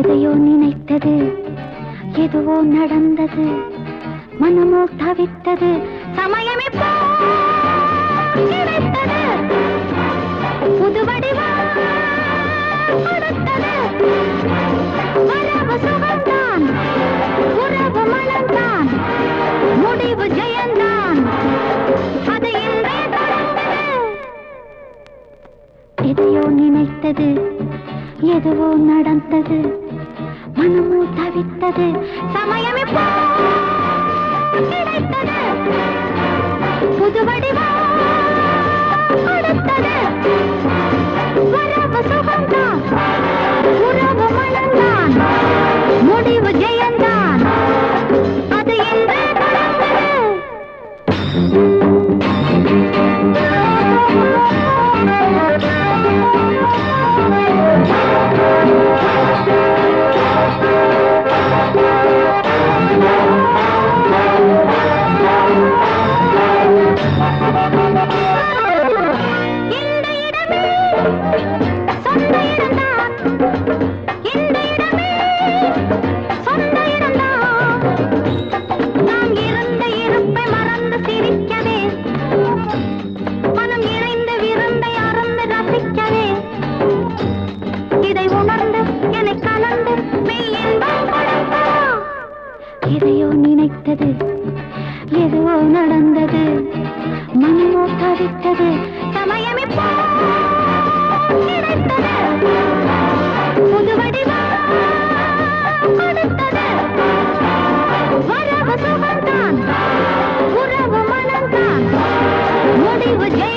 எதையோ நினைத்தது எதுவோ நடந்தது மனமோ தவித்தது சமயம் இப்போ கிடைத்தது புது வடிவம் கொடுத்தது வரவு சுகம்தான் உறவு மனம்தான் முடிவு ஜெயந்தான் அது இன்றே தொடர்ந்தது எதையோ நினைத்தது எதுவோ நடந்தது மனமோ தவித்தது சமயம் இப்போ கிடைத்தது புது வடிவம் கொடுத்தது வரவு சுகம்தான் உறவு மனம்தான் முடிவு ஜெயந்தான் அது இன்றே தொடர்ந்தது இந்த இடமே சொந்த இடம்தான் இந்த இடமே சொந்த இடம்தான் நாம் இருந்த இருப்பை மறந்து சிரிக்கவே மனம் இணைந்த விருந்தை அறந்து ரசிக்கவே இதை உணர்ந்து என்னை கலந்து மெய் இன்பம் கொடுத்தா எதையோ நினைத்தது எதுவோ நடந்தது மனமோ தவித்தது சமயம் இப்போ கிடைத்தது புது வடிவம் கொடுத்தது வரவு சுகம்தான் உறவு மனம்தான் முடிவு ஜெய